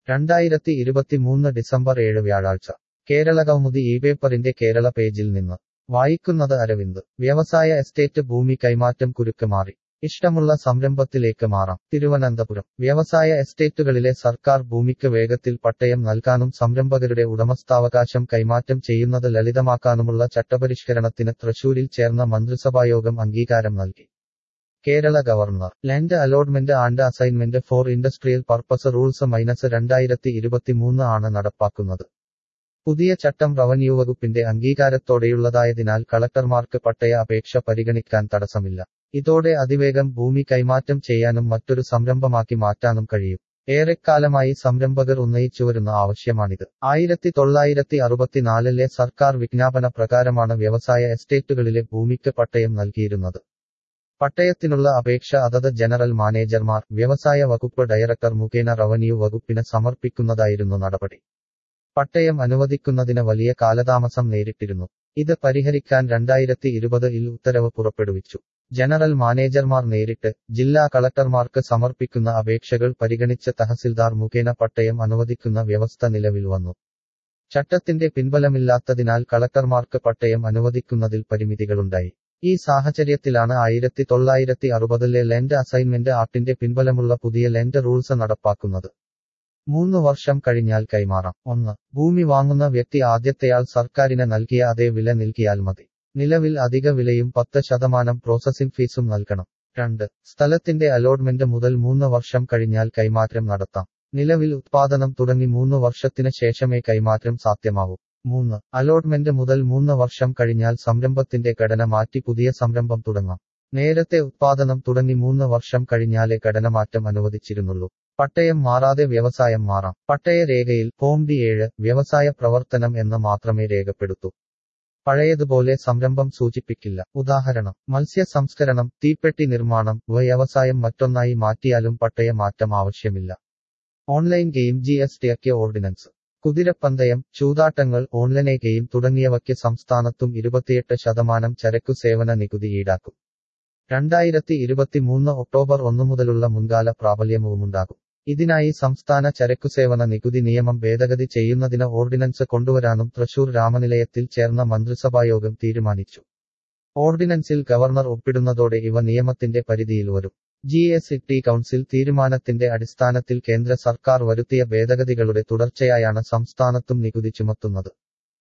രണ്ടായിരത്തി ഇരുപത്തിമൂന്ന് ഡിസംബർ ഏഴ് വ്യാഴാഴ്ച കേരളകൗമുദി ഈ പേപ്പറിന്റെ കേരള പേജിൽ നിന്ന് വായിക്കുന്നത് അരവിന്ദ് വ്യവസായ എസ്റ്റേറ്റ് ഭൂമി കൈമാറ്റം കുരുക്ക് മാറി ഇഷ്ടമുള്ള സംരംഭത്തിലേക്ക് മാറാം തിരുവനന്തപുരം വ്യവസായ എസ്റ്റേറ്റുകളിലെ സർക്കാർ ഭൂമിക്ക് വേഗത്തിൽ പട്ടയം നൽകാനും സംരംഭകരുടെ ഉടമസ്ഥാവകാശം കൈമാറ്റം ചെയ്യുന്നത് ലളിതമാക്കാനുമുള്ള ചട്ടപരിഷ്കരണത്തിന് തൃശൂരിൽ ചേർന്ന മന്ത്രിസഭായോഗം അംഗീകാരം നൽകി Kerala governor land allotment and assignment for industrial purpose rules minus രണ്ടായിരത്തി ഇരുപത്തിമൂന്ന് ആണ് നടപ്പാക്കുന്നത് പുതിയ ചട്ടം റവന്യൂ വകുപ്പിന്റെ അംഗീകാരത്തോടെയുള്ളതായതിനാൽ കളക്ടർമാർക്ക് പട്ടയ അപേക്ഷ പരിഗണിക്കാൻ തടസ്സമില്ല ഇതോടെ അതിവേഗം ഭൂമി കൈമാറ്റം ചെയ്യാനും മറ്റൊരു സംരംഭമാക്കി മാറ്റാനും കഴിയും ഏറെക്കാലമായി സംരംഭകർ ഉന്നയിച്ചുവരുന്ന ആവശ്യമാണിത് ആയിരത്തി തൊള്ളായിരത്തി അറുപത്തിനാലിലെ സർക്കാർ വിജ്ഞാപന പ്രകാരമാണ് വ്യവസായ എസ്റ്റേറ്റുകളിലെ ഭൂമിക്ക് പട്ടയം നൽകിയിരുന്നത് പട്ടയത്തിനുള്ള അപേക്ഷ അതത് ജനറൽ മാനേജർമാർ വ്യവസായ വകുപ്പ് ഡയറക്ടർ മുഖേന റവന്യൂ വകുപ്പിന് സമർപ്പിക്കുന്നതായിരുന്നു നടപടി പട്ടയം അനുവദിക്കുന്നതിന് വലിയ കാലതാമസം നേരിട്ടിരുന്നു ഇത് പരിഹരിക്കാൻ രണ്ടായിരത്തി ഇരുപതിൽ ഉത്തരവ് പുറപ്പെടുവിച്ചു ജനറൽ മാനേജർമാർ നേരിട്ട് ജില്ലാ കളക്ടർമാർക്ക് സമർപ്പിക്കുന്ന അപേക്ഷകൾ പരിഗണിച്ച് തഹസിൽദാർ മുഖേന പട്ടയം അനുവദിക്കുന്ന വ്യവസ്ഥ നിലവിൽ വന്നു ചട്ടത്തിന്റെ പിൻബലമില്ലാത്തതിനാൽ കളക്ടർമാർക്ക് പട്ടയം അനുവദിക്കുന്നതിൽ പരിമിതികളുണ്ടായി ഈ സാഹചര്യത്തിലാണ് ആയിരത്തി തൊള്ളായിരത്തി അറുപതിലെ ലെൻഡ് അസൈൻമെന്റ് ആക്ടിന്റെ പിൻബലമുള്ള പുതിയ ലെൻഡ് റൂൾസ് നടപ്പാക്കുന്നത് മൂന്ന് വർഷം കഴിഞ്ഞാൽ കൈമാറാം ഒന്ന് ഭൂമി വാങ്ങുന്ന വ്യക്തി ആദ്യത്തെയാൾ സർക്കാരിന് നൽകിയ അതേ വില നൽകിയാൽ മതി നിലവിൽ അധിക വിലയും പത്ത് ശതമാനം പ്രോസസിംഗ് ഫീസും നൽകണം രണ്ട് സ്ഥലത്തിന്റെ അലോട്ട്മെന്റ് മുതൽ മൂന്ന് വർഷം കഴിഞ്ഞാൽ കൈമാറ്റം നടത്താം നിലവിൽ ഉത്പാദനം തുടങ്ങി മൂന്ന് വർഷത്തിന് ശേഷമേ കൈമാറ്റം സാധ്യമാവൂ മൂന്ന് അലോട്ട്മെന്റ് മുതൽ മൂന്ന് വർഷം കഴിഞ്ഞാൽ സംരംഭത്തിന്റെ ഘടന മാറ്റി പുതിയ സംരംഭം തുടങ്ങാം നേരത്തെ ഉത്പാദനം തുടങ്ങി മൂന്ന് വർഷം കഴിഞ്ഞാലേ ഘടനമാറ്റം അനുവദിച്ചിരുന്നുള്ളൂ പട്ടയം മാറാതെ വ്യവസായം മാറാം പട്ടയ രേഖയിൽ ഫോം ഡി ഏഴ് വ്യവസായ പ്രവർത്തനം എന്ന് മാത്രമേ രേഖപ്പെടുത്തൂ പഴയതുപോലെ സംരംഭം സൂചിപ്പിക്കില്ല ഉദാഹരണം മത്സ്യ സംസ്കരണം തീപ്പെട്ടി നിർമ്മാണം വ്യവസായം മറ്റൊന്നായി മാറ്റിയാലും പട്ടയ മാറ്റം ആവശ്യമില്ല online game G S T ordinance കുതിരപ്പന്തയം ചൂതാട്ടങ്ങൾ ഓൺലൈൻ ഗെയിം തുടങ്ങിയവയ്ക്ക് സംസ്ഥാനത്തും ഇരുപത്തിയെട്ട് ശതമാനം ചരക്കു സേവന നികുതി ഈടാക്കും രണ്ടായിരത്തി ഇരുപത്തിമൂന്ന് ഒക്ടോബർ ഒന്നു മുതലുള്ള മുൻകാല പ്രാബല്യവുമുണ്ടാകും ഇതിനായി സംസ്ഥാന ചരക്കുസേവന നികുതി നിയമം ഭേദഗതി ചെയ്യുന്നതിന് ഓർഡിനൻസ് കൊണ്ടുവരാനും തൃശൂർ രാമനിലയത്തിൽ ചേർന്ന മന്ത്രിസഭായോഗം തീരുമാനിച്ചു ഓർഡിനൻസിൽ ഗവർണർ ഒപ്പിടുന്നതോടെ ഇവ നിയമത്തിന്റെ പരിധിയിൽ വരും ജി എസ് ടി കൗൺസിൽ തീരുമാനത്തിന്റെ അടിസ്ഥാനത്തിൽ കേന്ദ്ര സർക്കാർ വരുത്തിയ ഭേദഗതികളുടെ തുടർച്ചയായാണ് സംസ്ഥാനത്തും നികുതി ചുമത്തുന്നത്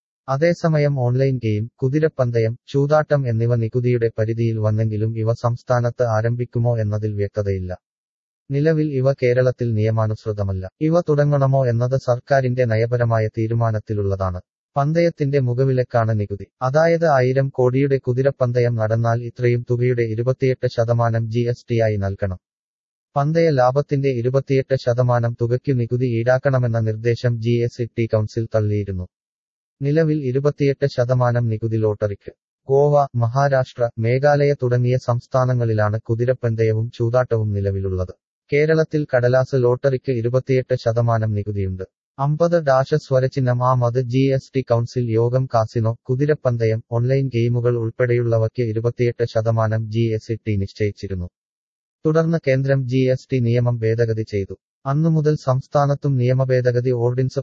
അതേസമയം ഓൺലൈൻ ഗെയിം കുതിരപ്പന്തയം ചൂതാട്ടം എന്നിവ നികുതിയുടെ പരിധിയിൽ വന്നെങ്കിലും ഇവ സംസ്ഥാനത്ത് ആരംഭിക്കുമോ എന്നതിൽ വ്യക്തതയില്ല നിലവിൽ ഇവ കേരളത്തിൽ നിയമാനുസൃതമല്ല ഇവ തുടങ്ങണമോ എന്നത് സർക്കാരിന്റെ നയപരമായ തീരുമാനത്തിലുള്ളതാണ് പന്തയത്തിന്റെ മുഖവിലക്കാണ് നികുതി അതായത് ആയിരം കോടിയുടെ കുതിരപ്പന്തയം നടന്നാൽ ഇത്രയും തുകയുടെ ഇരുപത്തിയെട്ട് ശതമാനം ജി എസ് ടി ആയി നൽകണം പന്തയ ലാഭത്തിന്റെ ഇരുപത്തിയെട്ട് ശതമാനം തുകയ്ക്കു നികുതി ഈടാക്കണമെന്ന നിർദ്ദേശം ജി എസ് ടി കൗൺസിൽ തള്ളിയിരുന്നു നിലവിൽ ഇരുപത്തിയെട്ട് ശതമാനം നികുതി ലോട്ടറിക്ക് ഗോവ മഹാരാഷ്ട്ര മേഘാലയ തുടങ്ങിയ സംസ്ഥാനങ്ങളിലാണ് കുതിരപ്പന്തയവും ചൂതാട്ടവും നിലവിലുള്ളത് കേരളത്തിൽ കടലാസ് ലോട്ടറിക്ക് ഇരുപത്തിയെട്ട് ശതമാനം നികുതിയുണ്ട് അമ്പത് ഡാഷ് സ്വരചിഹ്നം ആ മത് ജി എസ് ടി കൗൺസിൽ യോഗം കാസിനോ കുതിരപ്പന്തയം ഓൺലൈൻ ഗെയിമുകൾ ഉൾപ്പെടെയുള്ളവയ്ക്ക് ഇരുപത്തിയെട്ട് ശതമാനം ജി എസ് ടി നിശ്ചയിച്ചിരുന്നു തുടർന്ന് കേന്ദ്രം ജി എസ് ടി നിയമം ഭേദഗതി ചെയ്തു അന്നു മുതൽ സംസ്ഥാനത്തും നിയമഭേദഗതി ഓർഡിൻസ്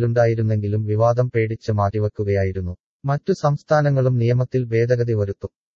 പരിഗണനയിലുണ്ടായിരുന്നെങ്കിലും വിവാദം പേടിച്ച് മാറ്റിവെക്കുകയായിരുന്നു മറ്റു സംസ്ഥാനങ്ങളും നിയമത്തിൽ ഭേദഗതി വരുത്തും